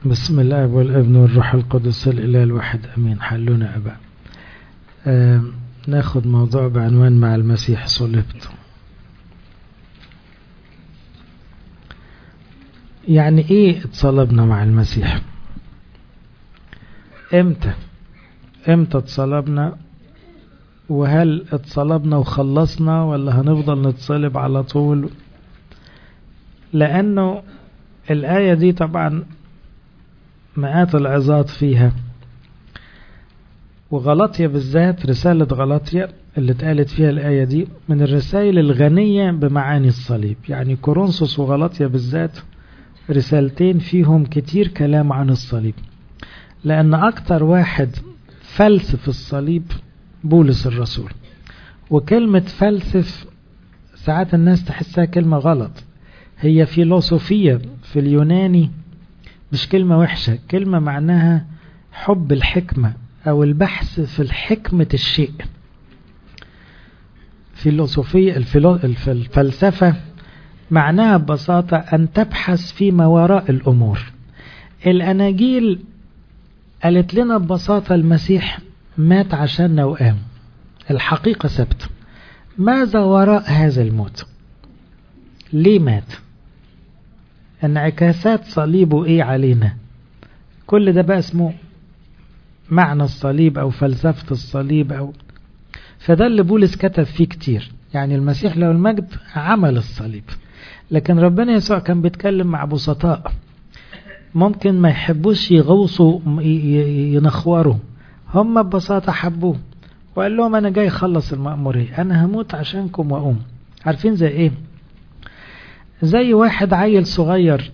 بسم الله والابن والروح القدس الإله الواحد أمين حلونا أبا آه ناخد موضوع بعنوان مع المسيح صلبت يعني ايه اتصلبنا مع المسيح امتى امتى اتصلبنا وهل اتصلبنا وخلصنا ولا هنفضل نتصلب على طول لانه الآية دي طبعا مئات العظات فيها وغلطية بالذات رسالة غلطية اللي اتقالت فيها الآية دي من الرسائل الغنية بمعاني الصليب يعني كورنثوس وغلطية بالذات رسالتين فيهم كتير كلام عن الصليب لأن أكتر واحد فلسف الصليب بولس الرسول وكلمة فلسف ساعات الناس تحسها كلمة غلط هي فيلوسوفية في اليوناني مش كلمة وحشة كلمة معناها حب الحكمة أو البحث في الحكمة الشيء فيلوسوفية الفلسفة معناها ببساطة أن تبحث فيما وراء الأمور الأناجيل قالت لنا ببساطة المسيح مات عشاننا وقام الحقيقة ثابتة ماذا وراء هذا الموت ليه مات انعكاسات صليبه ايه علينا كل ده بقى اسمه معنى الصليب او فلسفة الصليب او فده اللي بولس كتب فيه كتير يعني المسيح له المجد عمل الصليب لكن ربنا يسوع كان بيتكلم مع بسطاء ممكن ما يحبوش يغوصوا ينخوروا هم ببساطة حبوه وقال لهم انا جاي اخلص المأمورية انا هموت عشانكم واقوم عارفين زي ايه زي واحد عيل صغير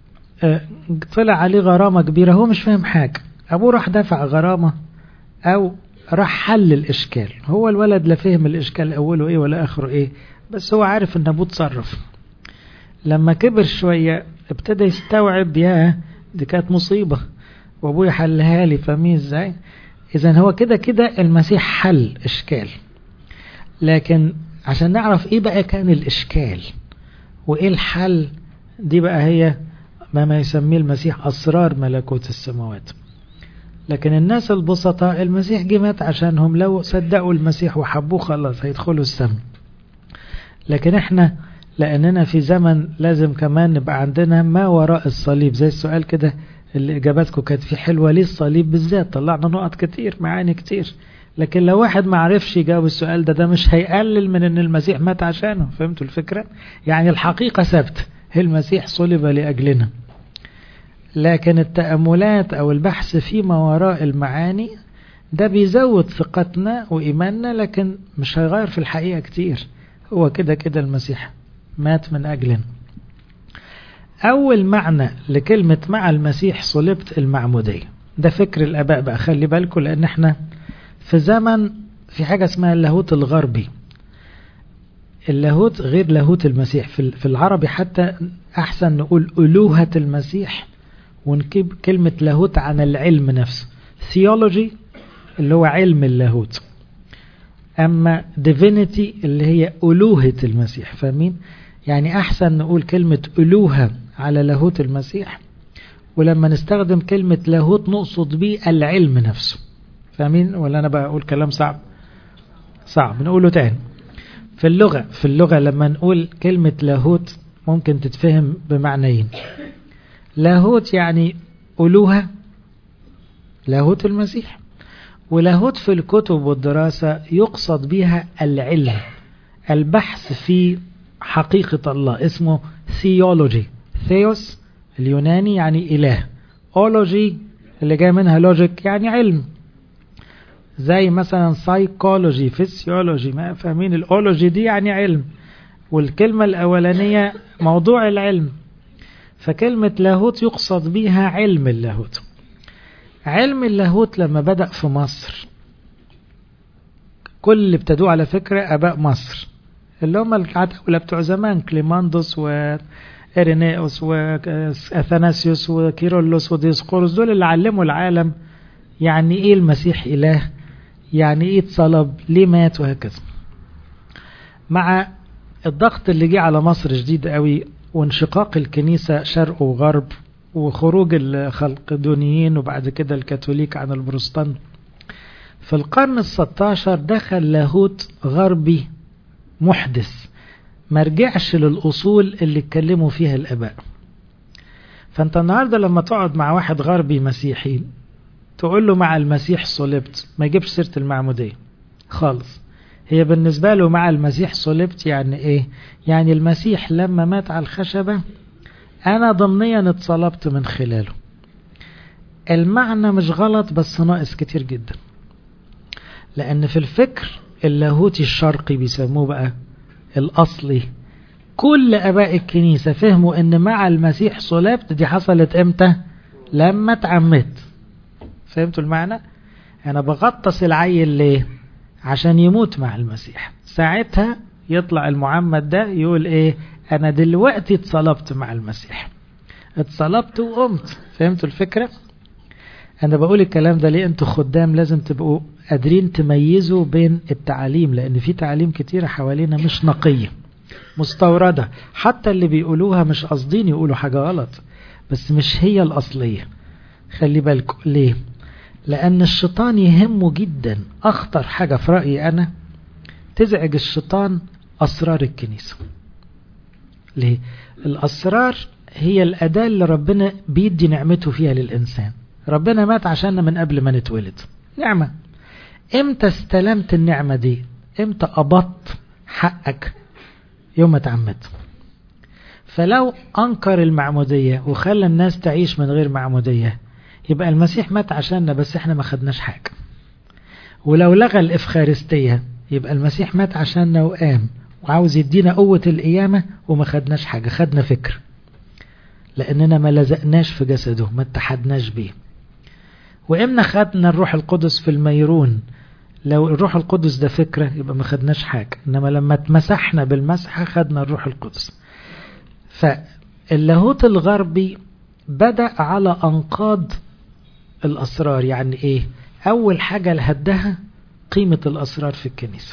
طلع عليه غرامة كبيرة هو مش فاهم حاجة أبوه راح دفع غرامة أو راح حل الإشكال هو الولد لا فهم الإشكال أوله إيه ولا آخره إيه بس هو عارف إن أبوه اتصرف لما كبر شوية ابتدى يستوعب يا دي كانت مصيبة وأبويا حلها لي فاهمين إزاي إذا هو كده كده المسيح حل إشكال لكن عشان نعرف إيه بقى كان الإشكال وإيه الحل دي بقى هي ما ما يسميه المسيح أسرار ملكوت السماوات لكن الناس البسطاء المسيح جه مات عشانهم لو صدقوا المسيح وحبوه خلاص هيدخلوا السم لكن احنا لأننا في زمن لازم كمان نبقى عندنا ما وراء الصليب زي السؤال كده اللي إجاباتكم كانت فيه حلوة ليه الصليب بالذات طلعنا نقط كتير معاني كتير لكن لو واحد ما عرفش يجاوب السؤال ده ده مش هيقلل من ان المسيح مات عشانه فهمتوا الفكرة يعني الحقيقة ثابتة المسيح صلب لأجلنا لكن التأملات أو البحث فيما وراء المعاني ده بيزود ثقتنا وإيماننا لكن مش هيغير في الحقيقة كتير هو كده كده المسيح مات من أجلنا أول معنى لكلمة مع المسيح صلبت المعمودية ده فكر الآباء بقى خلي بالكم لأن احنا في زمن في حاجة اسمها اللاهوت الغربي اللاهوت غير لاهوت المسيح في العربي حتى أحسن نقول ألوهة المسيح ونجيب كلمة لاهوت عن العلم نفسه theology اللي هو علم اللاهوت أما divinity اللي هي ألوهة المسيح فاهمين يعني أحسن نقول كلمة ألوهة على لاهوت المسيح ولما نستخدم كلمة لاهوت نقصد بيه العلم نفسه فاهمين ولا أنا بقول كلام صعب صعب نقوله تاني في اللغة في اللغة لما نقول كلمة لاهوت ممكن تتفهم بمعنيين لاهوت يعني ألوهة لاهوت المسيح ولاهوت في الكتب والدراسة يقصد بها العلم البحث في حقيقة الله اسمه theology theos اليوناني يعني إله ology اللي جاي منها logic يعني علم زي مثلا psychology physiology ما فاهمين الاولوجي دي يعني علم والكلمة الأولانية موضوع العلم فكلمة لاهوت يقصد بها علم اللاهوت علم اللاهوت لما بدأ في مصر كل اللي ابتدوه على فكرة أباء مصر اللي هم العتاولة بتوع زمان كليماندوس وإرينيوس وأثناسيوس وكيرولوس وديسقورس دول اللي علموا العالم يعني إيه المسيح إله يعني إيه اتصلب ليه مات وهكذا مع الضغط اللي جه على مصر جديد قوي وانشقاق الكنيسة شرق وغرب وخروج الخلقدونيين وبعد كده الكاثوليك عن البروتستانت في القرن الستاشر دخل لاهوت غربي محدث ما رجعش للأصول اللي اتكلموا فيها الآباء فأنت النهاردة لما تقعد مع واحد غربي مسيحي تقول له مع المسيح صلبت ما يجيبش سيرة المعمودية خالص هي بالنسبة له مع المسيح صلبت يعني ايه يعني المسيح لما مات على الخشبة انا ضمنيا اتصلبت من خلاله المعنى مش غلط بس ناقص كتير جدا لان في الفكر اللاهوتي الشرقي بيسموه بقى الاصلي كل اباء الكنيسة فهموا ان مع المسيح صلبت دي حصلت امتى لما اتعمدت فهمتوا المعنى انا بغطس العيل ليه عشان يموت مع المسيح ساعتها يطلع المعمد ده يقول ايه انا دلوقتي اتصلبت مع المسيح اتصلبت وقمت فهمتوا الفكرة انا بقول الكلام ده ليه انتوا خدام لازم تبقوا قادرين تميزوا بين التعاليم لان في تعاليم كتيرة حوالينا مش نقية مستوردة حتى اللي بيقولوها مش قاصدين يقولوا حاجة غلط بس مش هي الأصلية خلي بالكم ليه لأن الشيطان يهمه جدا أخطر حاجة في رأيي أنا تزعج الشيطان أسرار الكنيسة ليه؟ الأسرار هي الأداة اللي ربنا بيدي نعمته فيها للإنسان ربنا مات عشاننا من قبل ما نتولد نعمة امتى استلمت النعمة دي امتى قبضت حقك يوم ما تعمدت فلو أنكر المعمودية وخلى الناس تعيش من غير معمودية يبقى المسيح مات عشاننا بس احنا ما خدناش حاجة ولو لغى الإفخارستية يبقى المسيح مات عشاننا وقام وعاوز يدينا قوة القيامة وما خدناش حاجة خدنا فكر لأننا ما لزقناش في جسده ما اتحدناش بيه وإمنا خدنا الروح القدس في الميرون لو الروح القدس ده فكرة يبقى ما خدناش حاجة إنما لما اتمسحنا بالمسحة خدنا الروح القدس فاللاهوت الغربي بدأ على أنقاض الأسرار يعني إيه أول حاجة لهدها قيمة الأسرار في الكنيسة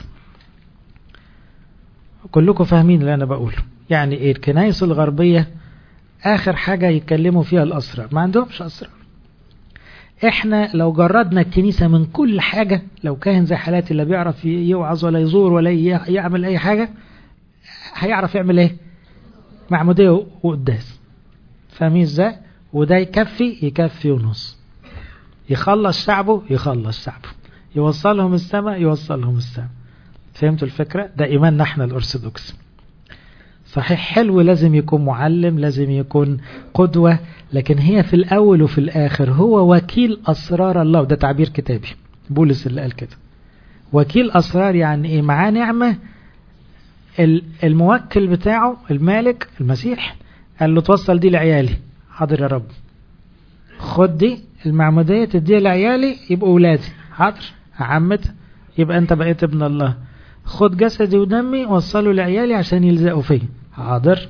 كلكم فاهمين اللي أنا بقوله يعني إيه الكنائس الغربية آخر حاجة يتكلموا فيها الأسرار ما عندهمش أسرار احنا لو جردنا الكنيسة من كل حاجة لو كان زي حالاتي اللي بيعرف يوعظ ولا يزور ولا يعمل اي حاجة هيعرف يعمل ايه معمودية وقداس فاهمين ازاي وده يكفي يكفي ونص يخلص شعبه يخلص شعبه يوصلهم السماء يوصلهم السماء فهمتوا الفكرة ده ايماننا احنا الارثوذكس صحيح حلو لازم يكون معلم لازم يكون قدوة لكن هي في الأول وفي الآخر هو وكيل أسرار الله وده تعبير كتابي بولس اللي قال كده وكيل أسرار يعني إيه معاه نعمة الموكل بتاعه المالك المسيح قال له توصل دي لعيالي حاضر يا رب خد دي المعمودية تديها لعيالي يبقوا ولادي حاضر عمت يبقى انت بقيت ابن الله خد جسدي ودمي وصله لعيالي عشان يلزقوا فيه حاضر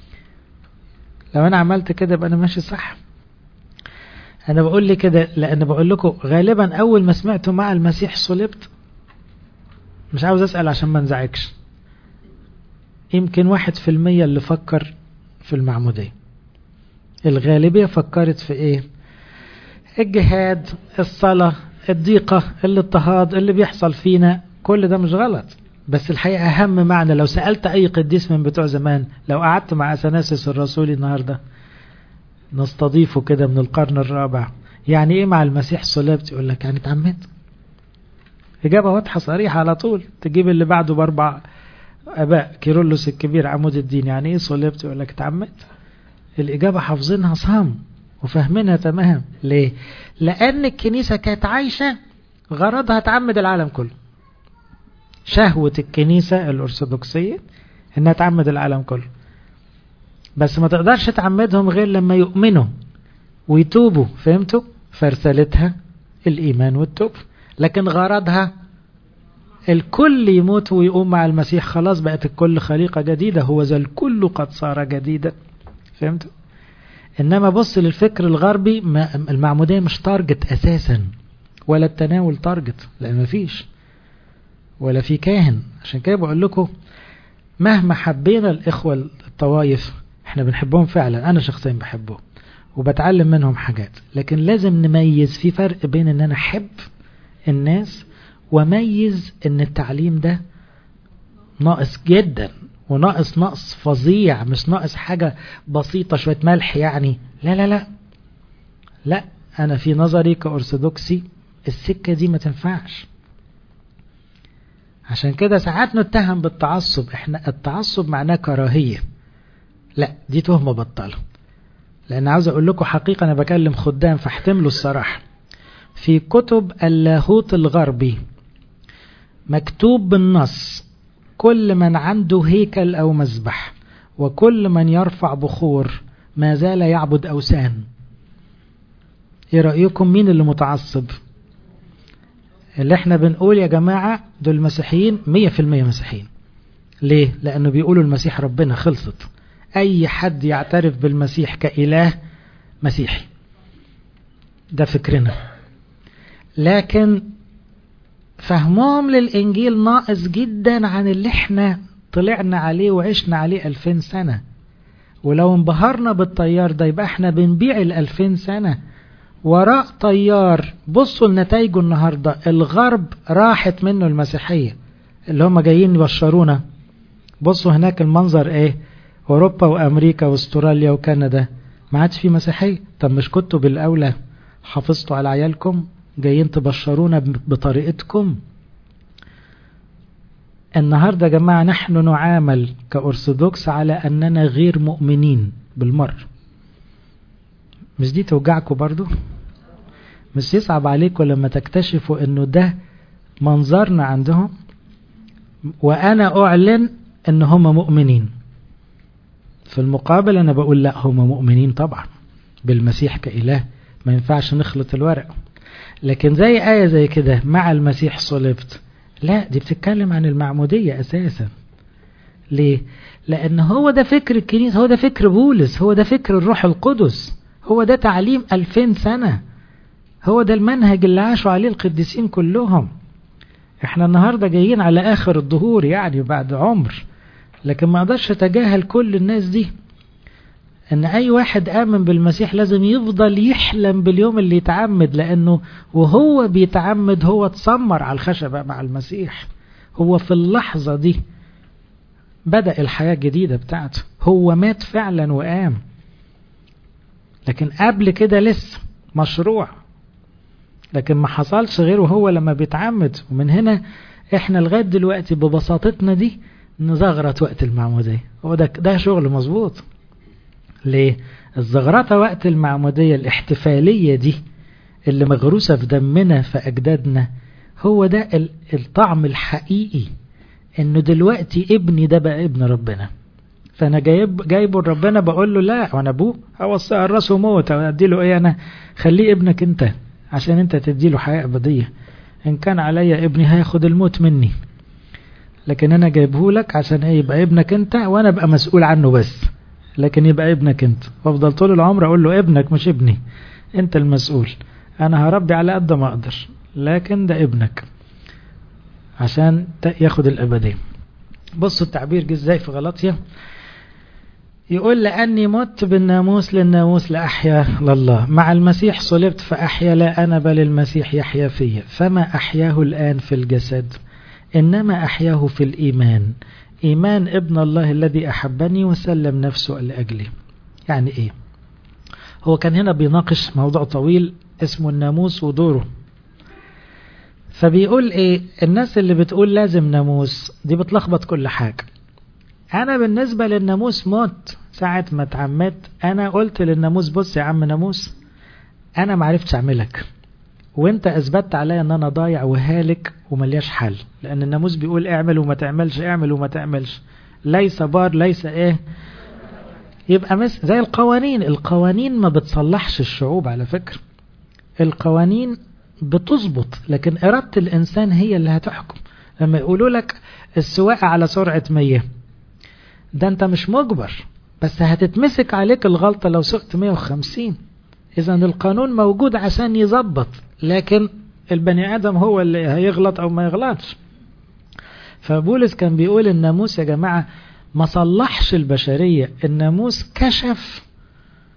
لو انا عملت كده يبقى انا ماشي صح انا بقول لي كده لان بقول لكم غالبا اول ما سمعتوا مع المسيح صلبت مش عاوز اسال عشان ما انزعجش يمكن واحد في المية اللي فكر في المعمودية الغالبية فكرت في ايه الجهاد الصلاة الضيقة الاضطهاد اللي بيحصل فينا كل ده مش غلط بس الحقيقة أهم معنى لو سألت أي قديس من بتوع زمان لو قعدت مع أثناسس الرسولي النهاردة نستضيفه كده من القرن الرابع يعني إيه مع المسيح صلبت يقول لك يعني اتعمدت إجابة واضحة صريحة على طول تجيب اللي بعده بأربع أباء كيرلس الكبير عمود الدين يعني إيه صلبت يقول لك اتعمدت الإجابة حافظينها صام وفاهمينها تمام ليه لأن الكنيسة كانت عايشة غرضها تعمد العالم كله شهوة الكنيسة الأرثوذكسية إنها تعمد العالم كله بس ما تقدرش تعمدهم غير لما يؤمنوا ويتوبوا فهمتوا فرسالتها الإيمان والتوب لكن غرضها الكل يموت ويقوم مع المسيح خلاص بقت الكل خليقة جديدة هو ذا الكل قد صار جديدا فهمتوا إنما بص للفكر الغربي المعمودية مش تارجت أساسا ولا التناول تارجت لأن مفيش ولا في كاهن عشان كده بقول لكم مهما حبينا الإخوة الطوائف احنا بنحبهم فعلا أنا شخصيا بحبهم وبتعلم منهم حاجات لكن لازم نميز في فرق بين ان انا احب الناس وميز ان التعليم ده ناقص جدا وناقص نقص فظيع مش ناقص حاجة بسيطة شوية ملح يعني لا لا لا لا انا في نظري كأرثوذكسي السكة دي ما تنفعش عشان كده ساعات نتهم بالتعصب احنا التعصب معناه كراهية لا دي تهمة بطلة لان عاوز اقول لكم حقيقة انا بكلم خدام فاحتملوا الصراحة في كتب اللاهوت الغربي مكتوب بالنص كل من عنده هيكل او مذبح وكل من يرفع بخور ما زال يعبد اوثان ايه رأيكم مين اللي متعصب اللي احنا بنقول يا جماعة دول مسيحيين مية في المية مسيحيين ليه لانه بيقولوا المسيح ربنا خلصت اي حد يعترف بالمسيح كإله مسيحي ده فكرنا لكن فهمهم للإنجيل ناقص جدا عن اللي احنا طلعنا عليه وعشنا عليه ألفين سنة ولو انبهرنا بالطيار ده يبقى احنا بنبيع الألفين سنة وراء طيار بصوا لنتائجه النهاردة الغرب راحت منه المسيحية اللي هم جايين يبشرونا بصوا هناك المنظر ايه اوروبا وامريكا واستراليا وكندا ما عادش في مسيحية طب مش كنتوا بالاولى حافظتوا على عيالكم جايين تبشرونا بطريقتكم النهاردة يا جماعة نحن نعامل كأرثوذكس على أننا غير مؤمنين بالمر مش دي توجعكم برضو مش يصعب عليكم لما تكتشفوا انه ده منظرنا عندهم وانا اعلن ان هم مؤمنين في المقابل انا بقول لا هم مؤمنين طبعا بالمسيح كإله ما ينفعش نخلط الورق لكن زي آية زي كده مع المسيح صلبت لا دي بتتكلم عن المعمودية أساسا ليه؟ لأن هو ده فكر الكنيسة هو ده فكر بولس هو ده فكر الروح القدس هو ده تعليم ألفين سنة هو ده المنهج اللي عاشوا عليه القديسين كلهم احنا النهاردة جايين على آخر الظهور يعني بعد عمر لكن ما اقدرش اتجاهل كل الناس دي ان اي واحد امن بالمسيح لازم يفضل يحلم باليوم اللي يتعمد لانه وهو بيتعمد هو اتسمر على الخشبة مع المسيح هو في اللحظة دي بدأ الحياة الجديدة بتاعته هو مات فعلا وقام لكن قبل كده لسه مشروع لكن ما حصلش غيره هو لما بيتعمد ومن هنا احنا لغاية دلوقتي ببساطتنا دي نزغرت وقت المعمودية هو ده, ده شغل مظبوط ليه الزغرطة وقت المعمودية الاحتفالية دي اللي مغروسة في دمنا في أجدادنا هو ده الطعم الحقيقي انه دلوقتي ابني ده بقى ابن ربنا فانا جايب جايبه لربنا بقول له لا وانا ابوه اوصي راسه موت ادي له ايه انا خليه ابنك انت عشان انت تدي له حياه ابديه ان كان عليا ابني هياخد الموت مني لكن انا جايبه لك عشان ايه يبقى ابنك انت وانا ابقى مسؤول عنه بس لكن يبقى ابنك انت وافضل طول العمر اقول له ابنك مش ابني انت المسؤول انا هربي على قد ما اقدر لكن ده ابنك عشان ياخد الابديه بصوا التعبير جه ازاي في غلطية يقول لأني مت بالناموس للناموس لأحيا لله مع المسيح صلبت فأحيا لا أنا بل المسيح يحيا في فما أحياه الآن في الجسد إنما أحياه في الإيمان إيمان ابن الله الذي أحبني وسلم نفسه لأجلي يعني إيه هو كان هنا بيناقش موضوع طويل اسمه الناموس ودوره فبيقول ايه الناس اللي بتقول لازم ناموس دي بتلخبط كل حاجة انا بالنسبة للناموس موت ساعة ما اتعمدت انا قلت للناموس بص يا عم ناموس انا معرفتش اعملك وانت اثبتت عليا ان انا ضايع وهالك وملياش حل لان الناموس بيقول اعمل وما تعملش اعمل وما تعملش ليس بار ليس ايه يبقى مس زي القوانين القوانين ما بتصلحش الشعوب على فكرة القوانين بتظبط لكن إرادة الإنسان هي اللي هتحكم لما يقولوا لك السواقة على سرعة 100 ده أنت مش مجبر بس هتتمسك عليك الغلطة لو سقت 150 إذا القانون موجود عشان يظبط لكن البني آدم هو اللي هيغلط أو ما يغلطش فبولس كان بيقول الناموس يا جماعة ما صلحش البشرية الناموس كشف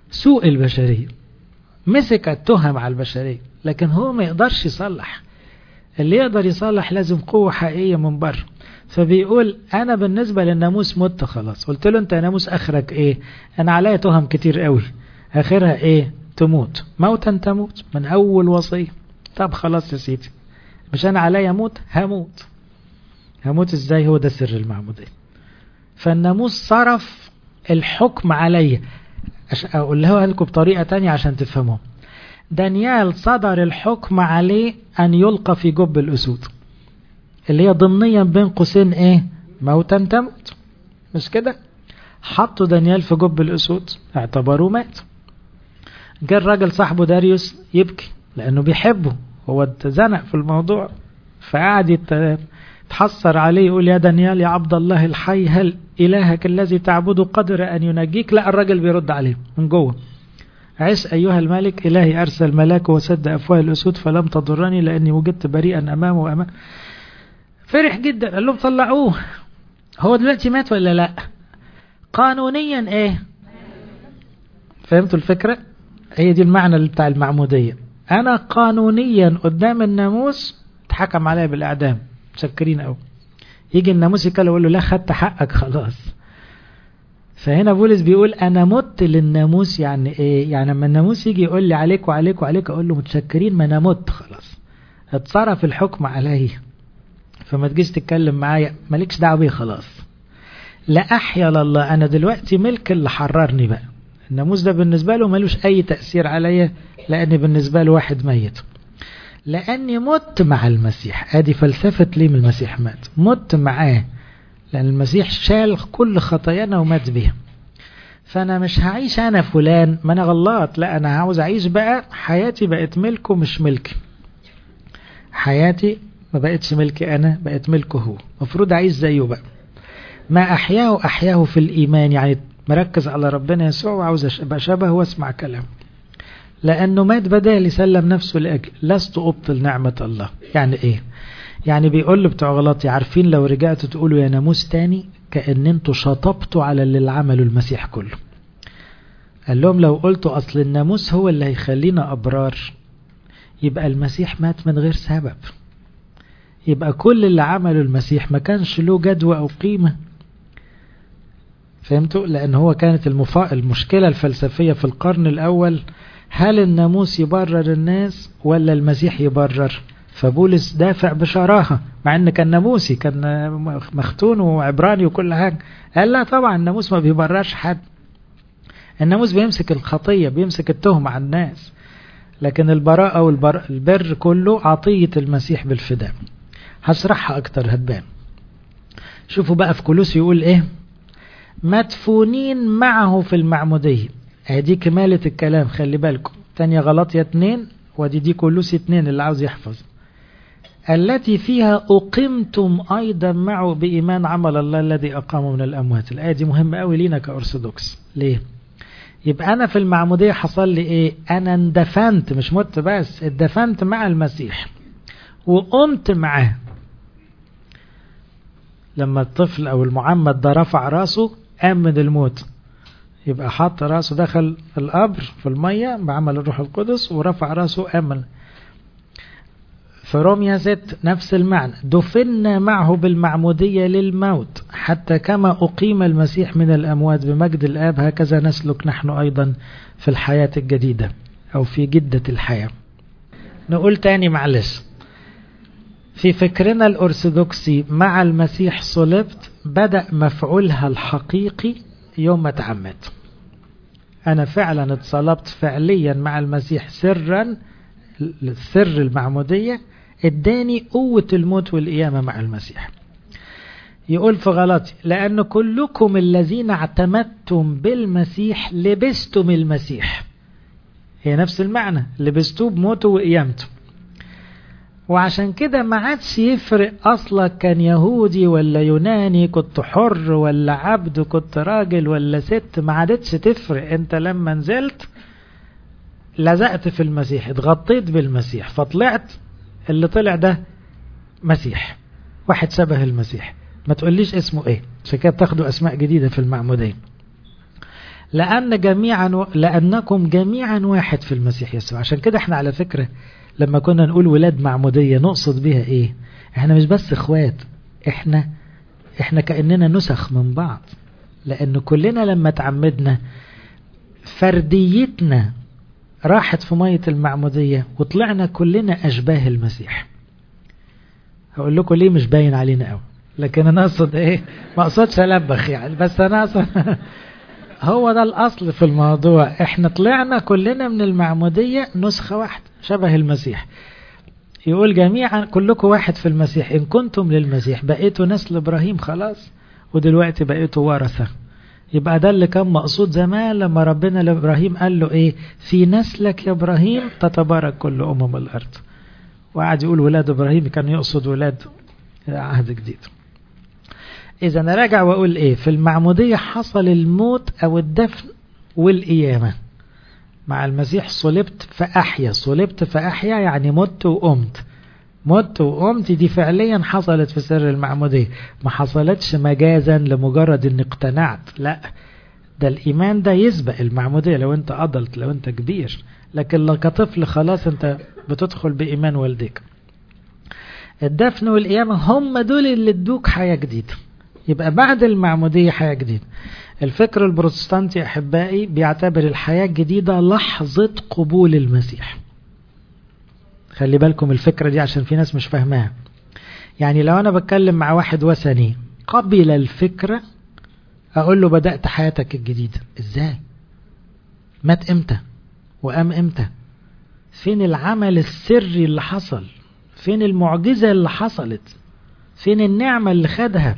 سوء البشرية مسك التهم على البشرية لكن هو ما يقدرش يصلح اللي يقدر يصلح لازم قوة حقيقية من بره فبيقول انا بالنسبة للناموس مت خلاص قلت له انت يا ناموس اخرك ايه انا عليا تهم كتير قوي اخرها ايه تموت موتا تموت من اول وصية طب خلاص يا سيدي مش انا عليا اموت هموت هموت ازاي هو ده سر المعمودية فالناموس صرف الحكم عليا اقولها لكم بطريقة تانية عشان تفهموه دانيال صدر الحكم عليه ان يلقى في جب الاسود اللي هي ضمنيا بين قوسين ايه موتا تموت مش كده حطوا دانيال في جب الاسود اعتبروه مات جه الراجل صاحبه داريوس يبكي لانه بيحبه هو اتزنق في الموضوع فقعد يتحسر عليه يقول يا دانيال يا عبد الله الحي هل إلهك الذي تعبده قدر أن ينجيك لا الراجل بيرد عليه من جوه عس أيها الملك إلهي أرسل ملاكه وسد أفواه الأسود فلم تضرني لأني وجدت بريئا أمامه وأمام فرح جدا قال لهم طلعوه هو دلوقتي مات ولا لا قانونيا ايه فهمتوا الفكرة هي دي المعنى اللي بتاع المعمودية انا قانونيا قدام الناموس اتحكم عليا بالاعدام مشكرين قوي يجي الناموس يتكلم يقول له لا خدت حقك خلاص فهنا بولس بيقول انا مت للناموس يعني ايه يعني لما الناموس يجي يقول لي عليك وعليك وعليك اقول له متشكرين ما انا مت خلاص اتصرف الحكم عليا فما تجيش تتكلم معايا مالكش دعوه بيه خلاص لا احيا لله انا دلوقتي ملك اللي حررني بقى الناموس ده بالنسبه له ملوش اي تاثير عليا لاني بالنسبه له واحد ميت لاني مت مع المسيح ادي فلسفه ليه من المسيح مات مت معاه لان المسيح شال كل خطايانا ومات بيها فانا مش هعيش انا فلان ما انا غلط لا انا عاوز اعيش بقى حياتي بقت ملكه مش ملكي حياتي ما بقتش ملكي أنا بقت ملكه هو مفروض أعيش زيه بقى ما أحياه أحياه في الإيمان يعني مركز على ربنا يسوع وعاوز أبقى شبه واسمع كلامه لأنه مات بدالي سلم نفسه لأجل لست أبطل نعمة الله يعني إيه يعني بيقول له بتوع غلطي عارفين لو رجعتوا تقولوا يا ناموس تاني كأن انتوا شطبتوا على اللي عمله المسيح كله قال لهم لو قلتوا أصل الناموس هو اللي هيخلينا أبرار يبقى المسيح مات من غير سبب يبقى كل اللي عمله المسيح ما كانش له جدوى أو قيمة فهمتوا لأن هو كانت المفا... المشكلة الفلسفية في القرن الأول هل الناموس يبرر الناس ولا المسيح يبرر فبولس دافع بشراهة مع ان كان ناموسي كان مختون وعبراني وكل حاجة قال لا طبعا الناموس ما بيبررش حد الناموس بيمسك الخطية بيمسك التهمة على الناس لكن البراءة والبر كله عطية المسيح بالفداء هشرحها اكتر هتبان شوفوا بقى في كولوس يقول ايه مدفونين معه في المعمودية ادي كمالة الكلام خلي بالكم تانية غلطية اتنين ودي دي كولوس اتنين اللي عاوز يحفظ التي فيها أقمتم أيضا معه بإيمان عمل الله الذي أقامه من الأموات الآية دي مهمة قوي لينا كأرثوذكس ليه يبقى أنا في المعمودية حصل لي إيه أنا اندفنت مش مت بس اتدفنت مع المسيح وقمت معاه لما الطفل أو المعمد ده رفع راسه قام من الموت يبقى حط راسه دخل القبر في المية بعمل الروح القدس ورفع راسه أمن في روميا ست نفس المعنى دفنا معه بالمعمودية للموت حتى كما أقيم المسيح من الأموات بمجد الآب هكذا نسلك نحن أيضا في الحياة الجديدة أو في جدة الحياة نقول تاني معلش في فكرنا الأرثوذكسي مع المسيح صلبت بدأ مفعولها الحقيقي يوم ما تعمدت أنا فعلا اتصلبت فعليا مع المسيح سرا سر المعمودية اداني قوة الموت والقيامة مع المسيح يقول في غلطي لأن كلكم الذين اعتمدتم بالمسيح لبستم المسيح هي نفس المعنى لبستوه بموته وقيامته وعشان كده ما عادش يفرق اصلك كان يهودي ولا يوناني كنت حر ولا عبد كنت راجل ولا ست ما عادتش تفرق انت لما نزلت لزقت في المسيح اتغطيت بالمسيح فطلعت اللي طلع ده مسيح واحد شبه المسيح ما تقوليش اسمه ايه عشان كده بتاخدوا اسماء جديدة في المعمودين لأن جميعا و... لأنكم جميعا واحد في المسيح يسوع عشان كده احنا على فكرة لما كنا نقول ولاد معمودية نقصد بها ايه احنا مش بس اخوات احنا احنا كأننا نسخ من بعض لأن كلنا لما تعمدنا فرديتنا راحت في مية المعمودية وطلعنا كلنا أشباه المسيح هقول لكم ليه مش باين علينا قوي لكن انا اقصد ايه ما اقصدش البخ يعني بس انا اقصد هو ده الاصل في الموضوع احنا طلعنا كلنا من المعمودية نسخة واحدة شبه المسيح يقول جميعا كلكم واحد في المسيح ان كنتم للمسيح بقيتوا نسل ابراهيم خلاص ودلوقتي بقيتوا ورثة يبقى ده اللي كان مقصود زمان لما ربنا لابراهيم قال له ايه في نسلك يا ابراهيم تتبارك كل امم الارض وقعد يقول ولاد ابراهيم كان يقصد ولاد عهد جديد اذا راجع واقول ايه في المعمودية حصل الموت او الدفن والقيامة مع المسيح صلبت فأحيا صلبت فأحيا يعني مت وقمت مت وقمت دي فعليا حصلت في سر المعمودية ما حصلتش مجازا لمجرد ان اقتنعت لا ده الإيمان ده يسبق المعمودية لو انت أضلت لو انت كبير لكن لو كطفل خلاص انت بتدخل بإيمان والديك الدفن والقيامة هم دول اللي ادوك حياة جديدة يبقى بعد المعمودية حياة جديدة الفكر البروتستانتي أحبائي بيعتبر الحياة الجديدة لحظة قبول المسيح خلي بالكم الفكرة دي عشان في ناس مش فاهماها يعني لو أنا بتكلم مع واحد وثني قبل الفكرة أقول له بدأت حياتك الجديدة إزاي مات إمتى وقام إمتى فين العمل السري اللي حصل فين المعجزة اللي حصلت فين النعمة اللي خدها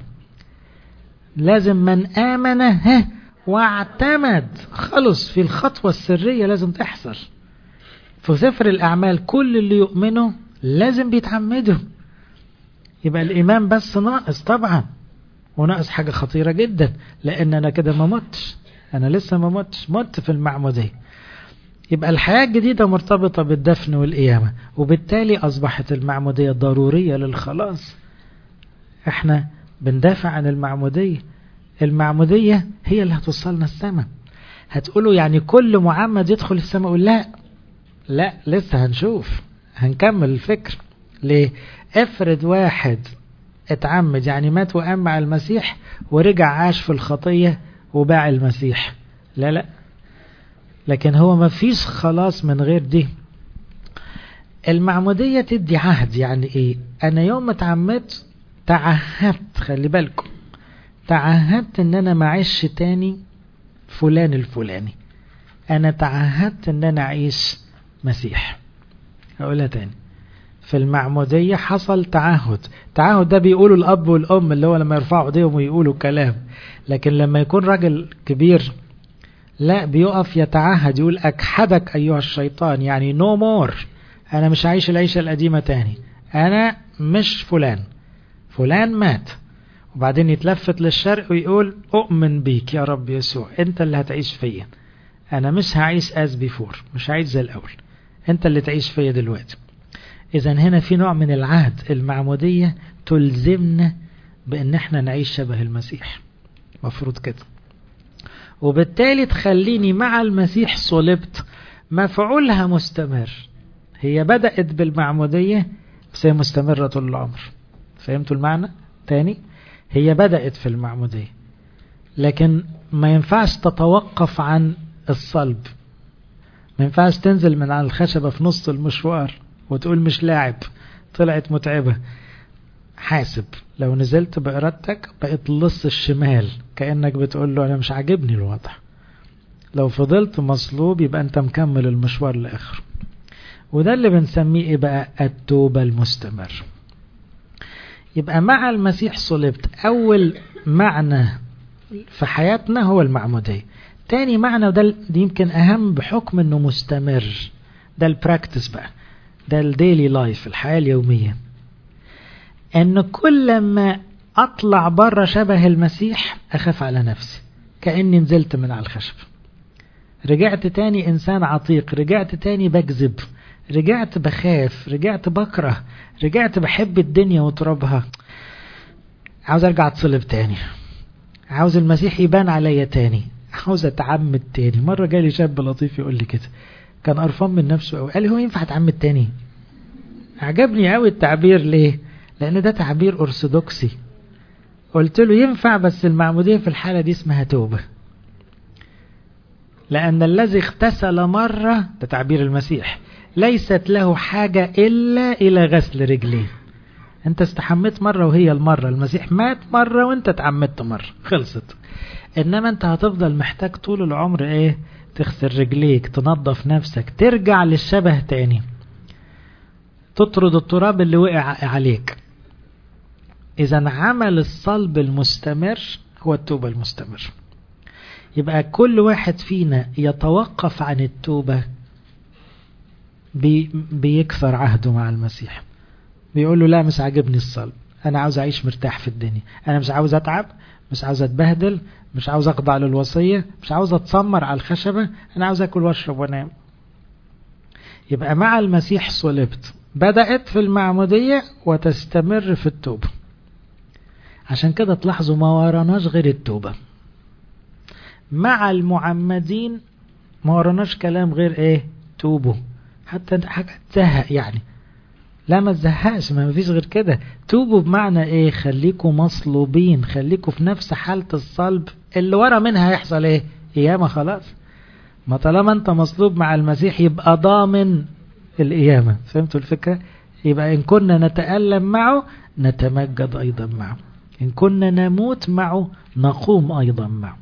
لازم من آمن ها واعتمد خلص في الخطوة السرية لازم تحصل في سفر الأعمال كل اللي يؤمنوا لازم بيتعمدوا يبقى الإيمان بس ناقص طبعا وناقص حاجة خطيرة جدا لأن أنا كده ما متش أنا لسه ما متش مت في المعمودية يبقى الحياة الجديدة مرتبطة بالدفن والقيامة وبالتالي أصبحت المعمودية ضرورية للخلاص احنا بندافع عن المعمودية المعمودية هي اللي هتوصلنا السماء هتقولوا يعني كل معمد يدخل السماء أقول لا لا لسه هنشوف هنكمل الفكر ليه افرض واحد اتعمد يعني مات وقام مع المسيح ورجع عاش في الخطية وباع المسيح لا لا لكن هو ما فيش خلاص من غير دي المعمودية تدي عهد يعني ايه انا يوم ما اتعمدت تعهدت خلي بالكم تعهدت ان انا معيش تاني فلان الفلاني انا تعهدت ان انا اعيش مسيح اقولها تاني في المعمودية حصل تعهد تعهد ده بيقولوا الاب والام اللي هو لما يرفعوا ايديهم ويقولوا كلام لكن لما يكون راجل كبير لا بيقف يتعهد يقول اكحدك ايها الشيطان يعني نو no مور انا مش عايش العيشة القديمة تاني انا مش فلان فلان مات وبعدين يتلفت للشرق ويقول أؤمن بيك يا رب يسوع أنت اللي هتعيش فيا أنا مش هعيش أز بيفور مش هعيش زي الأول أنت اللي تعيش فيا دلوقتي إذا هنا في نوع من العهد المعمودية تلزمنا بأن احنا نعيش شبه المسيح مفروض كده وبالتالي تخليني مع المسيح صلبت مفعولها مستمر هي بدأت بالمعمودية بس هي مستمرة طول العمر فهمتوا المعنى تاني هي بدأت في المعمودية لكن ما ينفعش تتوقف عن الصلب ما ينفعش تنزل من على الخشبة في نص المشوار وتقول مش لاعب طلعت متعبة حاسب لو نزلت بإرادتك بقيت لص الشمال كأنك بتقول له أنا مش عاجبني الوضع لو فضلت مصلوب يبقى أنت مكمل المشوار لآخره وده اللي بنسميه إيه بقى التوبة المستمر يبقى مع المسيح صلبت أول معنى في حياتنا هو المعمودية تاني معنى وده يمكن أهم بحكم أنه مستمر ده البراكتس بقى ده الديلي لايف الحياة اليومية أن كل ما أطلع بره شبه المسيح أخاف على نفسي كأني نزلت من على الخشب رجعت تاني إنسان عتيق رجعت تاني بكذب رجعت بخاف رجعت بكره رجعت بحب الدنيا وترابها عاوز ارجع اتصلب تاني عاوز المسيح يبان عليا تاني عاوز اتعمد تاني مرة جالي شاب لطيف يقول لي كده كان قرفان من نفسه قوي قال لي هو ينفع اتعمد تاني عجبني قوي التعبير ليه لان ده تعبير ارثوذكسي قلت له ينفع بس المعمودية في الحالة دي اسمها توبة لأن الذي اغتسل مرة ده تعبير المسيح ليست له حاجة إلا إلى غسل رجليه انت استحميت مرة وهي المرة المسيح مات مرة وانت اتعمدت مرة خلصت انما انت هتفضل محتاج طول العمر ايه تغسل رجليك تنظف نفسك ترجع للشبه تاني تطرد التراب اللي وقع عليك اذا عمل الصلب المستمر هو التوبة المستمر يبقى كل واحد فينا يتوقف عن التوبة بي بيكسر عهده مع المسيح بيقول له لا مش عاجبني الصلب انا عاوز اعيش مرتاح في الدنيا انا مش عاوز اتعب مش عاوز اتبهدل مش عاوز اخضع للوصية مش عاوز اتسمر على الخشبة انا عاوز اكل واشرب وانام يبقى مع المسيح صلبت بدأت في المعمودية وتستمر في التوبة عشان كده تلاحظوا ما وراناش غير التوبة مع المعمدين ما وراناش كلام غير ايه توبوا حتى حاجة تزهق يعني لا ما تزهقش ما فيش غير كده توبوا بمعنى ايه خليكوا مصلوبين خليكوا في نفس حالة الصلب اللي ورا منها هيحصل ايه قيامة خلاص ما طالما انت مصلوب مع المسيح يبقى ضامن القيامة فهمتوا الفكرة يبقى ان كنا نتألم معه نتمجد ايضا معه ان كنا نموت معه نقوم ايضا معه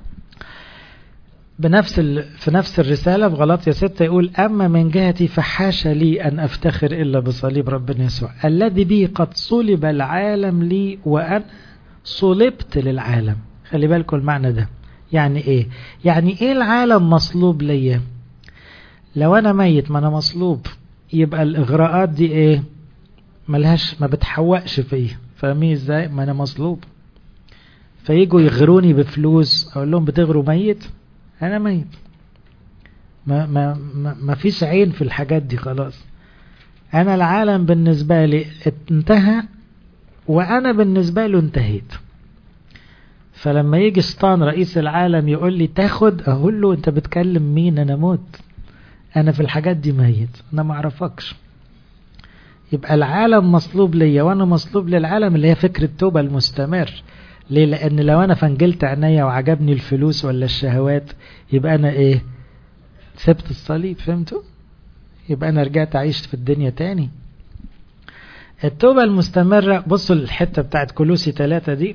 بنفس ال... في نفس الرسالة في غلطية ستة يقول أما من جهتي فحاش لي أن أفتخر إلا بصليب ربنا يسوع الذي به قد صلب العالم لي وأنا صلبت للعالم خلي بالكم المعنى ده يعني إيه يعني إيه العالم مصلوب ليا لو أنا ميت ما أنا مصلوب يبقى الإغراءات دي إيه ملهاش ما بتحوقش فيه فاهمين إزاي ما أنا مصلوب فيجوا يغروني بفلوس أقول لهم بتغروا ميت انا ميت ما, ما, ما, ما فيش عين في الحاجات دي خلاص انا العالم بالنسبة لي انتهى وانا بالنسبة له انتهيت فلما يجي شيطان رئيس العالم يقول لي تاخد اقول له انت بتكلم مين انا موت انا في الحاجات دي ميت انا ما اعرفكش يبقى العالم مصلوب ليا وانا مصلوب للعالم اللي هي فكرة التوبة المستمر ليه لان لو انا فنجلت عينيا وعجبني الفلوس ولا الشهوات يبقى انا ايه سبت الصليب فهمتوا يبقى انا رجعت اعيش في الدنيا تاني التوبة المستمرة بصوا الحتة بتاعت كلوسي ثلاثة دي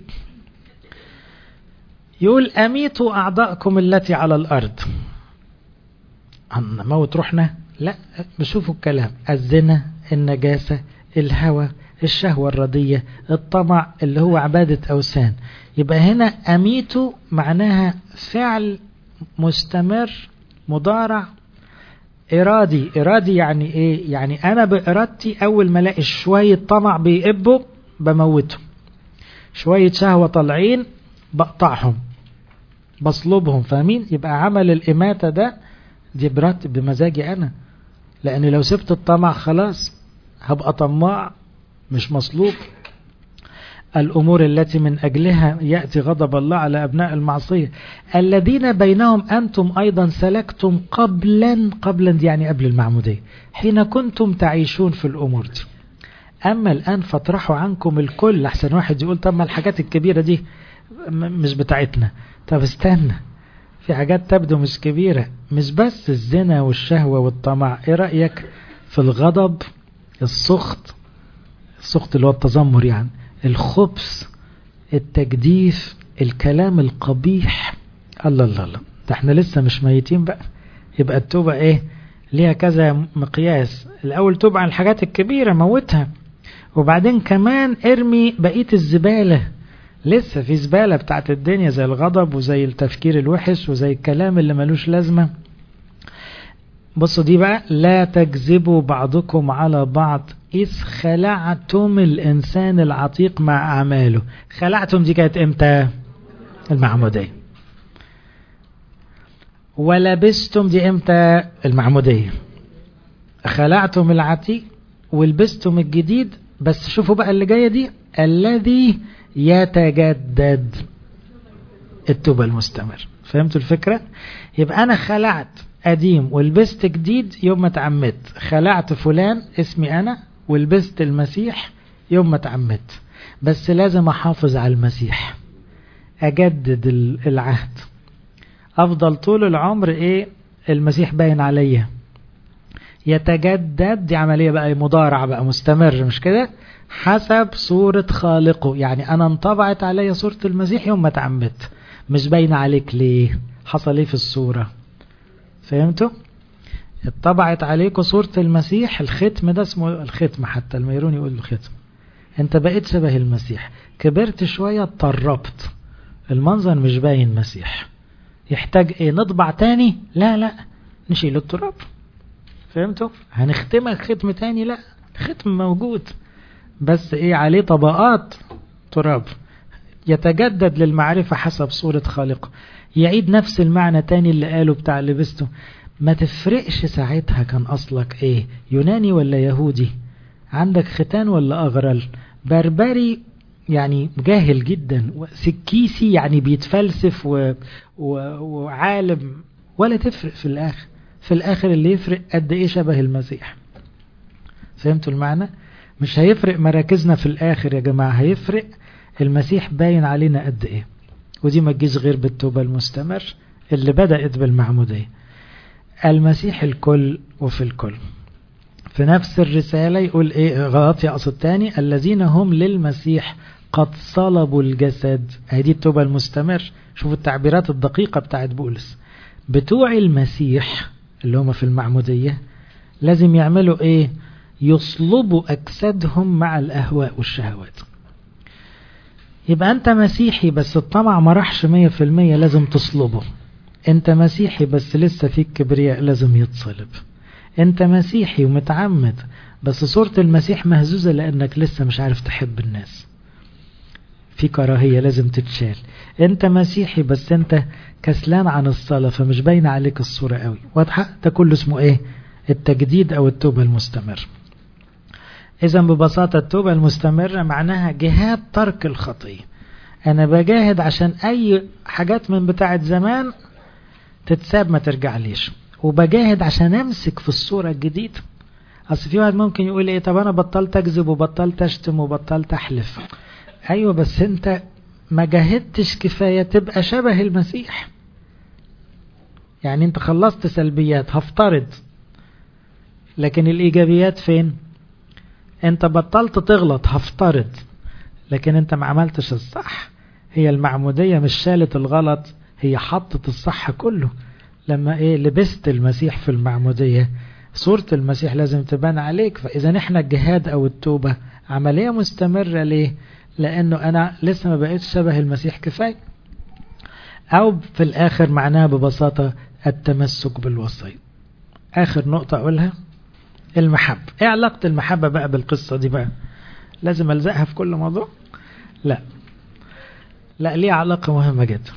يقول أميتوا أعضاءكم التي على الأرض موت روحنا لا بشوفوا الكلام الزنا النجاسة الهوى الشهوة الردية الطمع اللي هو عبادة أوثان يبقى هنا أميتوا معناها فعل مستمر مضارع إرادي إرادي يعني إيه يعني أنا بإرادتي أول ما ألاقي شوية طمع بيقبوا بموتهم شوية شهوة طالعين بقطعهم بصلبهم فاهمين يبقى عمل الإماتة ده دي برات بمزاجي أنا لأن لو سبت الطمع خلاص هبقى طماع مش مصلوب الأمور التي من أجلها يأتي غضب الله على أبناء المعصية الذين بينهم أنتم أيضا سلكتم قبلا قبلا دي يعني قبل المعمودية حين كنتم تعيشون في الأمور دي أما الآن فاطرحوا عنكم الكل أحسن واحد يقول طب ما الحاجات الكبيرة دي مش بتاعتنا طب استنى في حاجات تبدو مش كبيرة مش بس الزنا والشهوة والطمع ايه رأيك في الغضب السخط السخط اللي هو التذمر يعني الخبث التجديف الكلام القبيح الله الله الله ده احنا لسه مش ميتين بقى يبقى التوبة ايه ليها كذا مقياس الاول توب عن الحاجات الكبيرة موتها وبعدين كمان ارمي بقية الزبالة لسه في زبالة بتاعت الدنيا زي الغضب وزي التفكير الوحش وزي الكلام اللي ملوش لازمة بصوا دي بقى لا تكذبوا بعضكم على بعض إذ خلعتم الإنسان العتيق مع أعماله خلعتم دي كانت إمتى المعمودية ولبستم دي إمتى المعمودية خلعتم العتيق ولبستم الجديد بس شوفوا بقى اللي جاية دي الذي يتجدد التوبة المستمر فهمتوا الفكرة يبقى أنا خلعت قديم ولبست جديد يوم ما اتعمدت خلعت فلان اسمي أنا ولبست المسيح يوم ما اتعمدت بس لازم أحافظ على المسيح أجدد العهد أفضل طول العمر إيه المسيح باين عليا يتجدد دي عملية بقى مضارع بقى مستمر مش كده حسب صورة خالقه يعني أنا انطبعت عليا صورة المسيح يوم ما اتعمدت مش باين عليك ليه حصل ايه في الصورة فهمتوا اتطبعت عليكم صورة المسيح الختم ده اسمه الختم حتى الميرون يقول له ختم انت بقيت شبه المسيح كبرت شوية اتطربت المنظر مش باين مسيح يحتاج ايه نطبع تاني لا لا نشيل التراب فهمتوا هنختمك ختم تاني لا ختم موجود بس ايه عليه طبقات تراب يتجدد للمعرفة حسب صورة خالقه يعيد نفس المعنى تاني اللي قاله بتاع لبسته ما تفرقش ساعتها كان أصلك ايه يوناني ولا يهودي عندك ختان ولا أغرل بربري يعني جاهل جدا سكيسي يعني بيتفلسف و... و... وعالم ولا تفرق في الآخر في الآخر اللي يفرق قد إيه شبه المسيح فهمتوا المعنى مش هيفرق مراكزنا في الآخر يا جماعة هيفرق المسيح باين علينا قد إيه ودي ما تجيش غير بالتوبة المستمر اللي بدأت بالمعمودية المسيح الكل وفي الكل في نفس الرسالة يقول إيه غلط يقصد تاني الذين هم للمسيح قد صلبوا الجسد هذه التوبة المستمر شوفوا التعبيرات الدقيقة بتاعت بولس بتوع المسيح اللي هم في المعمودية لازم يعملوا ايه يصلبوا أجسادهم مع الأهواء والشهوات يبقى أنت مسيحي بس الطمع ما راحش مية في المية لازم تصلبه أنت مسيحي بس لسه فيك كبرياء لازم يتصلب أنت مسيحي ومتعمد بس صورة المسيح مهزوزة لأنك لسه مش عارف تحب الناس في كراهية لازم تتشال انت مسيحي بس انت كسلان عن الصلاة فمش باين عليك الصورة قوي واضحة ده كله اسمه ايه التجديد او التوبة المستمر اذا ببساطة التوبة المستمرة معناها جهاد ترك الخطية انا بجاهد عشان اي حاجات من بتاعة زمان تتساب ما ترجع ليش وبجاهد عشان امسك في الصورة الجديدة اصل في واحد ممكن يقول ايه طب انا بطلت اكذب وبطلت اشتم وبطلت احلف ايوه بس انت ما جاهدتش كفاية تبقى شبه المسيح يعني انت خلصت سلبيات هفترض لكن الايجابيات فين انت بطلت تغلط هفترض لكن انت ما عملتش الصح هي المعمودية مش شالت الغلط هي حطت الصح كله لما ايه لبست المسيح في المعمودية صورة المسيح لازم تبان عليك فاذا احنا الجهاد او التوبة عملية مستمرة ليه لانه انا لسه ما بقيتش شبه المسيح كفاية او في الاخر معناها ببساطة التمسك بالوصي اخر نقطة اقولها المحبة ايه علاقة المحبة بقى بالقصة دي بقى لازم الزقها في كل موضوع لا لا ليه علاقة مهمة جدا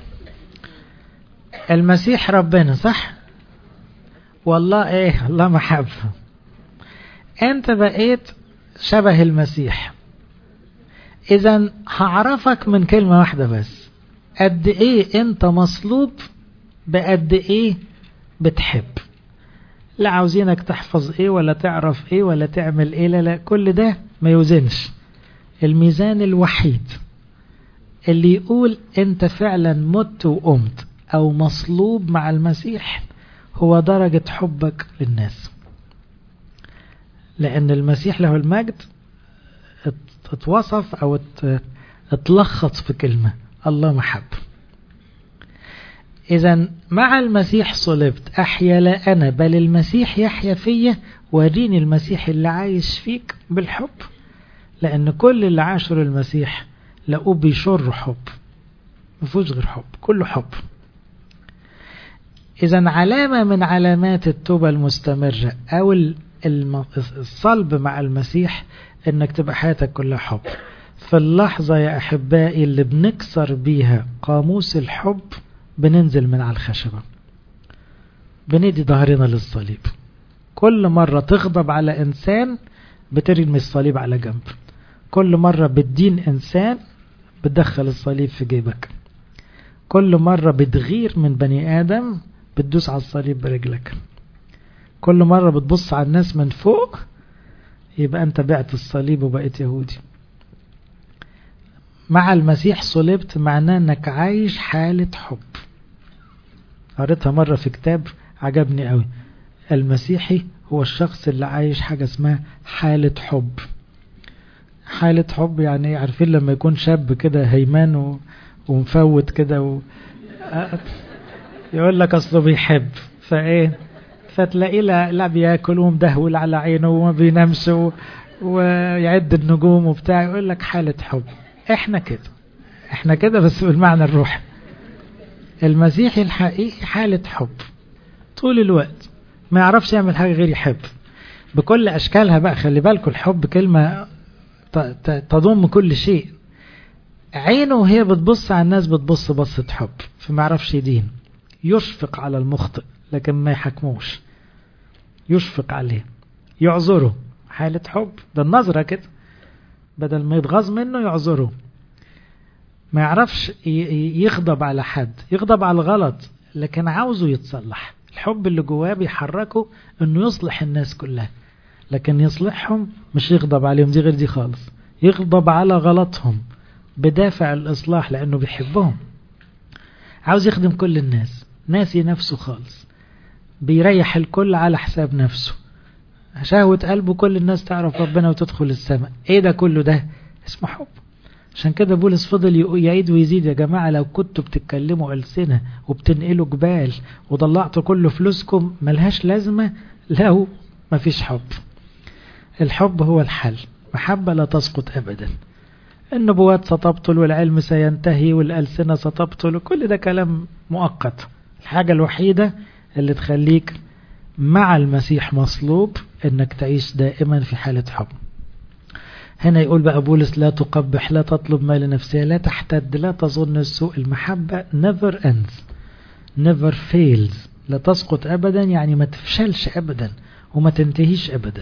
المسيح ربنا صح والله ايه الله محبة انت بقيت شبه المسيح اذا هعرفك من كلمة واحدة بس قد ايه انت مصلوب بقد ايه بتحب لا عاوزينك تحفظ ايه ولا تعرف ايه ولا تعمل ايه لا لا كل ده ما يوزنش الميزان الوحيد اللي يقول انت فعلا مت وقمت او مصلوب مع المسيح هو درجة حبك للناس لان المسيح له المجد اتوصف او اتلخص في كلمة الله محب اذا مع المسيح صلبت احيا لا انا بل المسيح يحيا فيا وريني المسيح اللي عايش فيك بالحب لان كل اللي عاشوا المسيح لقوه بيشر حب مفيهوش غير حب كله حب اذا علامة من علامات التوبة المستمرة او الصلب مع المسيح انك تبقى حياتك كلها حب في اللحظة يا احبائي اللي بنكسر بيها قاموس الحب بننزل من على الخشبة بندي ظهرنا للصليب كل مرة تغضب على انسان بترمي الصليب على جنب كل مرة بتدين انسان بتدخل الصليب في جيبك كل مرة بتغير من بني آدم بتدوس على الصليب برجلك كل مرة بتبص على الناس من فوق يبقى أنت بعت الصليب وبقيت يهودي مع المسيح صلبت معناه أنك عايش حالة حب قريتها مرة في كتاب عجبني قوي المسيحي هو الشخص اللي عايش حاجة اسمها حالة حب حالة حب يعني عارفين لما يكون شاب كده هيمان و... ومفوت كده و... يقول لك اصله بيحب فايه فتلاقيه لا, لا بياكل ومدهول على عينه وما بينامش و... ويعد النجوم وبتاع يقول لك حالة حب احنا كده احنا كده بس بالمعنى الروحي المسيحي الحقيقي حالة حب طول الوقت ما يعرفش يعمل حاجة غير يحب بكل أشكالها بقى خلي بالكم الحب كلمة تضم كل شيء عينه وهي بتبص على الناس بتبص بصة حب فما يعرفش يدين يشفق على المخطئ لكن ما يحكموش يشفق عليه يعذره حالة حب ده النظرة كده بدل ما يتغاظ منه يعذره ما يعرفش يغضب على حد يغضب على الغلط لكن عاوزه يتصلح الحب اللي جواه بيحركه انه يصلح الناس كلها لكن يصلحهم مش يغضب عليهم دي غير دي خالص يغضب على غلطهم بدافع الإصلاح لأنه بيحبهم عاوز يخدم كل الناس ناسي نفسه خالص بيريح الكل على حساب نفسه شهوة قلبه كل الناس تعرف ربنا وتدخل السماء ايه ده كله ده اسمه حب عشان كده بولس فضل يعيد ويزيد يا جماعة لو كنتوا بتتكلموا ألسنة وبتنقلوا جبال وضلعتوا كل فلوسكم ملهاش لازمة لو مفيش حب الحب هو الحل محبة لا تسقط أبدا النبوات ستبطل والعلم سينتهي والألسنة ستبطل كل ده كلام مؤقت الحاجة الوحيدة اللي تخليك مع المسيح مصلوب انك تعيش دائما في حالة حب هنا يقول بقى بولس لا تقبح لا تطلب ما لنفسها لا تحتد لا تظن السوء المحبة never ends never fails لا تسقط أبدا يعني ما تفشلش أبدا وما تنتهيش أبدا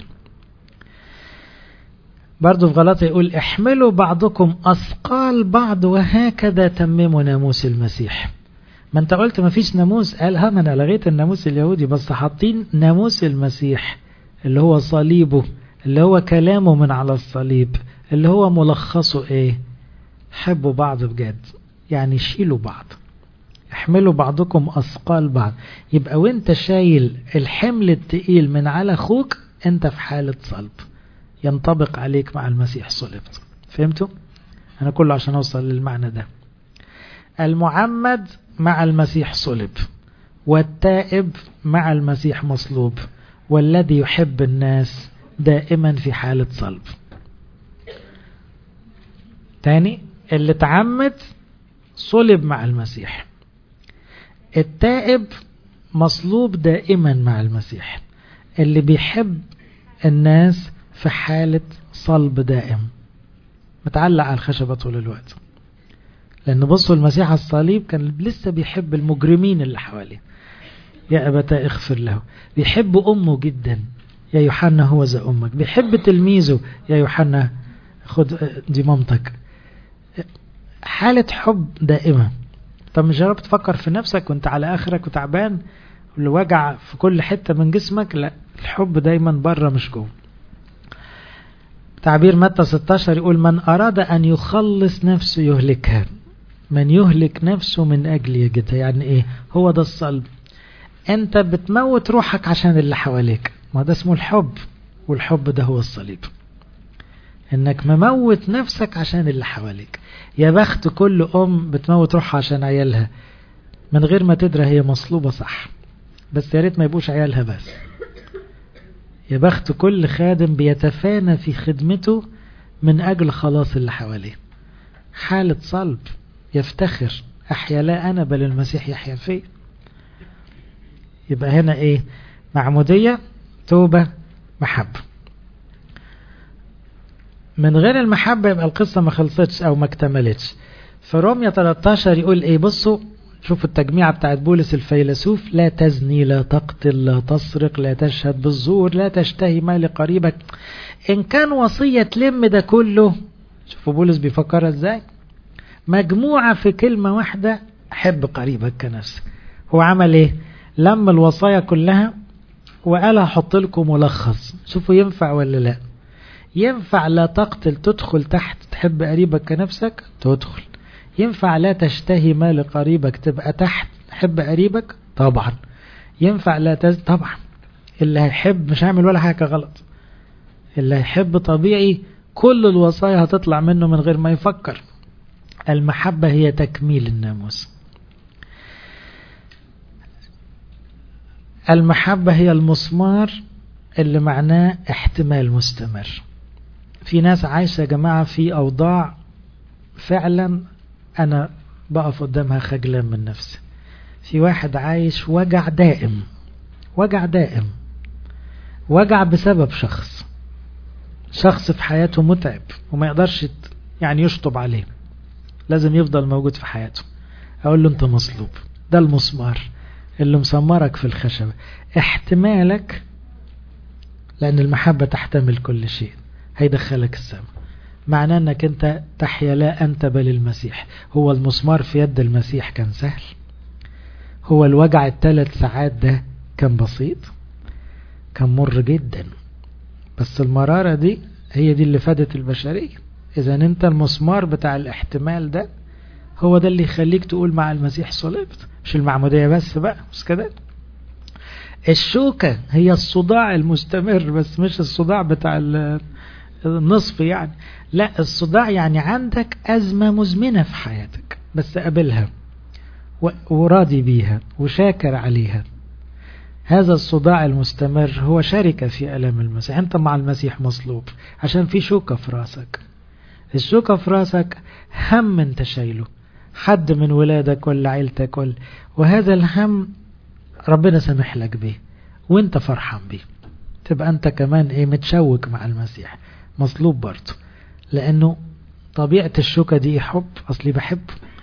برضو في غلطة يقول احملوا بعضكم أثقال بعض وهكذا تمموا ناموس المسيح ما انت قلت ما فيش ناموس قال ها ما انا لغيت الناموس اليهودي بس حاطين ناموس المسيح اللي هو صليبه اللي هو كلامه من على الصليب اللي هو ملخصه ايه حبوا بعض بجد يعني شيلوا بعض احملوا بعضكم أثقال بعض يبقى وانت شايل الحمل التقيل من على اخوك انت في حالة صلب ينطبق عليك مع المسيح صلبت فهمتوا انا كله عشان اوصل للمعنى ده المعمد مع المسيح صلب والتائب مع المسيح مصلوب والذي يحب الناس دائما في حالة صلب تاني اللي تعمد صلب مع المسيح التائب مصلوب دائما مع المسيح اللي بيحب الناس في حالة صلب دائم متعلق على الخشبة طول الوقت لأن بصوا المسيح على الصليب كان لسه بيحب المجرمين اللي حواليه يا أبتا اغفر له بيحب أمه جدا يا يوحنا هو ذا أمك بيحب تلميذه يا يوحنا خد دي مامتك حالة حب دائمة طب مش جربت تفكر في نفسك وانت على آخرك وتعبان والوجع في كل حتة من جسمك لا الحب دايما بره مش جوه تعبير متى 16 يقول من أراد أن يخلص نفسه يهلكها من يهلك نفسه من أجل يجدها يعني إيه هو ده الصلب أنت بتموت روحك عشان اللي حواليك ما ده اسمه الحب والحب ده هو الصليب انك مموت نفسك عشان اللي حواليك يا بخت كل ام بتموت روحها عشان عيالها من غير ما تدرى هي مصلوبة صح بس يا ريت ما يبقوش عيالها بس يا بخت كل خادم بيتفانى في خدمته من أجل خلاص اللي حواليه حالة صلب يفتخر أحيا لا أنا بل المسيح يحيا فيه يبقى هنا إيه معمودية توبة محبة من غير المحبة يبقى القصة ما خلصتش أو ما اكتملتش في رومية 13 يقول إيه بصوا شوفوا التجميعة بتاعت بولس الفيلسوف لا تزني لا تقتل لا تسرق لا تشهد بالزور لا تشتهي مال قريبك إن كان وصية تلم ده كله شوفوا بولس بيفكرها ازاي مجموعة في كلمة واحدة حب قريبك كنفسك هو عمل ايه لم الوصايا كلها وقال هحط لكم ملخص شوفوا ينفع ولا لا ينفع لا تقتل تدخل تحت تحب قريبك كنفسك تدخل ينفع لا تشتهي مال قريبك تبقى تحت تحب قريبك طبعا ينفع لا تز... طبعا اللي هيحب مش هيعمل ولا حاجة غلط اللي هيحب طبيعي كل الوصايا هتطلع منه من غير ما يفكر المحبة هي تكميل الناموس المحبة هي المسمار اللي معناه احتمال مستمر في ناس عايشة يا جماعة في أوضاع فعلا أنا بقف قدامها خجلان من نفسي في واحد عايش وجع دائم وجع دائم وجع بسبب شخص شخص في حياته متعب وما يقدرش يعني يشطب عليه لازم يفضل موجود في حياته أقول له أنت مصلوب ده المسمار اللي مسمرك في الخشبة احتمالك لأن المحبة تحتمل كل شيء هيدخلك السماء معناه أنك أنت تحيا لا أنت بل المسيح هو المسمار في يد المسيح كان سهل هو الوجع الثلاث ساعات ده كان بسيط كان مر جدا بس المرارة دي هي دي اللي فادت البشرية إذا أنت المسمار بتاع الاحتمال ده هو ده اللي يخليك تقول مع المسيح صلبت مش المعمودية بس بقى مش كده الشوكة هي الصداع المستمر بس مش الصداع بتاع النصف يعني لا الصداع يعني عندك أزمة مزمنة في حياتك بس قابلها وراضي بيها وشاكر عليها هذا الصداع المستمر هو شركة في ألم المسيح أنت مع المسيح مصلوب عشان في شوكة في راسك الشوكة في راسك هم انت شايله حد من ولادك ولا عيلتك ولا وهذا الهم ربنا سامح لك به وانت فرحان به تبقى انت كمان ايه متشوك مع المسيح مصلوب برضه لانه طبيعة الشوكة دي حب اصلي بحب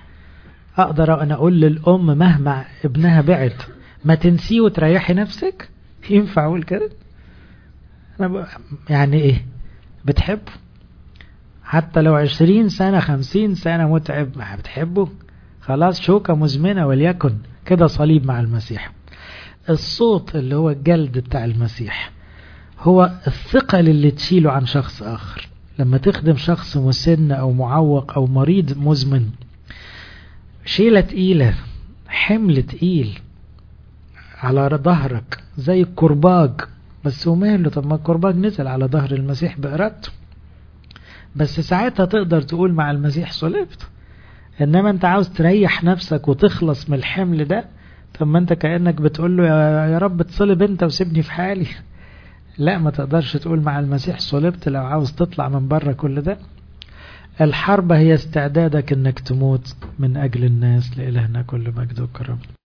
اقدر انا اقول للام مهما ابنها بعد ما تنسيه وتريحي نفسك ينفع اقول كده انا ب... يعني ايه بتحبه حتى لو عشرين سنة خمسين سنة متعب ما بتحبه خلاص شوكة مزمنة وليكن كده صليب مع المسيح الصوت اللي هو الجلد بتاع المسيح هو الثقل اللي تشيله عن شخص آخر لما تخدم شخص مسن أو معوق أو مريض مزمن شيلة تقيلة حمل تقيل على ظهرك زي الكرباج بس وماله طب ما الكرباج نزل على ظهر المسيح بإرادته بس ساعتها تقدر تقول مع المسيح صلبت انما انت عاوز تريح نفسك وتخلص من الحمل ده طب ما انت كأنك بتقول له يا رب تصلب انت وسيبني في حالي لا ما تقدرش تقول مع المسيح صلبت لو عاوز تطلع من بره كل ده الحرب هي استعدادك انك تموت من اجل الناس لإلهنا كل مجد وكرم